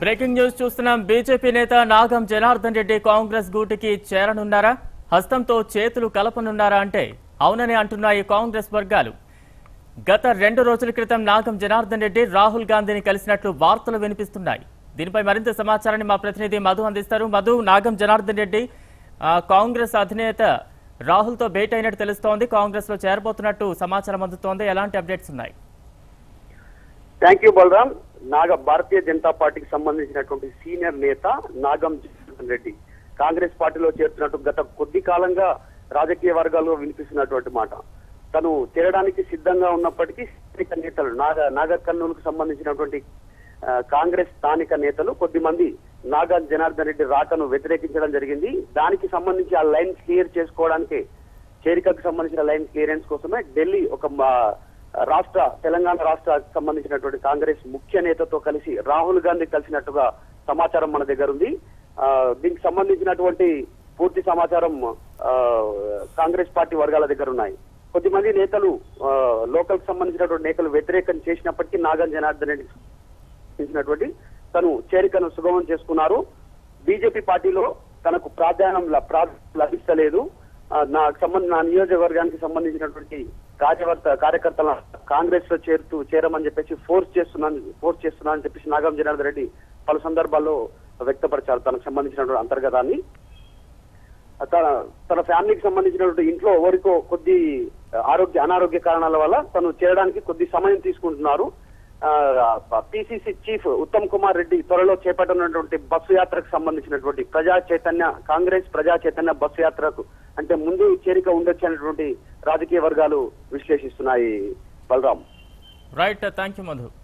breaking news చూస్తున్నాం BJP నేత నాగం జనార్దన్ రెడ్డి కాంగ్రెస్ గూటికి చేరనున్నారా హస్తంతో చేతులు కలపనున్నారా అంటే అవునని అంటున్నాయి కాంగ్రెస్ వర్గాలు గత రెండు రోజుల క్రితం నాగం జనార్దన్ రెడ్డి రాహుల్ గాంధీని కలిసినట్లు వార్తలు వినిపిస్తున్నాయి దీనిపై మరింత సమాచారాన్ని మా ప్రతినిధి మధు అందిస్తారు మధు నాగం జనార్దన్ రెడ్డి ఆ, కాంగ్రెస్ అధినేత రాహుల్తో భేటీ అయినట్టు తెలుస్తోంది కాంగ్రెస్ లో చేరబోతున్నట్టు సమాచారం అందుతోంది ఎలాంటి అప్డేట్స్ ఉన్నాయి థ్యాంక్ యూ బలరాం నాగ భారతీయ జనతా పార్టీకి సంబంధించినటువంటి సీనియర్ నేత నాగం జనార్దన్ రెడ్డి కాంగ్రెస్ పార్టీలో చేరుతున్నట్టు గత కొద్ది కాలంగా రాజకీయ వర్గాల్లో వినిపిస్తున్నటువంటి మాట తను చేరడానికి సిద్ధంగా ఉన్నప్పటికీ స్థానిక నేతలు నాగ నాగర్ కర్నూలుకు సంబంధించినటువంటి ఆ, కాంగ్రెస్ స్థానిక నేతలు కొద్దిమంది నాగా జనార్దన్ రెడ్డి రాకను వ్యతిరేకించడం జరిగింది దానికి సంబంధించి ఆ లైన్ క్లియర్ చేసుకోవడానికి చేరికకు సంబంధించిన లైన్ క్లియరెన్స్ కోసమే ఢిల్లీ ఒక మా- రాష్ట్ర తెలంగాణ రాష్ట్రానికి సంబంధించినటువంటి కాంగ్రెస్ ముఖ్య నేతతో కలిసి రాహుల్ గాంధీ కలిసినట్టుగా సమాచారం మన దగ్గర ఉంది ఆ, దీనికి సంబంధించినటువంటి పూర్తి సమాచారం ఆ, కాంగ్రెస్ పార్టీ వర్గాల దగ్గర ఉన్నాయి కొద్దిమంది నేతలు లోకల్ కి సంబంధించినటువంటి నేతలు వ్యతిరేకం చేసినప్పటికీ నాగన్ జనార్దన్ రెడ్డి సంబంధించినటువంటి తను చేరికను సుగమం చేసుకున్నారు బీజేపీ పార్టీలో తనకు ప్రాధాన్యం ల- ప్రాధాన్యం లభిస్తలేదు ఆ, నాకు సంబంధ నా నియోజకవర్గానికి సంబంధించినటువంటి కార్యవర్త కార్యకర్తల కాంగ్రెస్ లో చేరుతూ చేరమని చెప్పేసి ఫోర్స్ చేస్తున్నాను ఫోర్స్ చేస్తున్నా అని చెప్పేసి నాగం జనార్దన్ రెడ్డి పలు సందర్భాల్లో వ్యక్తపరిచారు తనకు సంబంధించినటువంటి అంతర్గతాన్ని తన తన ఫ్యామిలీకి సంబంధించినటువంటి ఇంట్లో ఎవరికో కొద్ది ఆరోగ్య అనారోగ్య కారణాల వల్ల తను చేరడానికి కొద్ది సమయం తీసుకుంటున్నారు పిసిసి చీఫ్ ఉత్తమ్ కుమార్ రెడ్డి త్వరలో చేపట్టనున్నటువంటి బస్సు యాత్రకు సంబంధించినటువంటి ప్రజా చైతన్య కాంగ్రెస్ ప్రజా చైతన్య బస్సు యాత్రకు అంటే ముందు చేరిక ఉండొచ్చు అనేటువంటి రాజకీయ వర్గాలు విశ్లేషిస్తున్నాయి Balram right thank you Madhu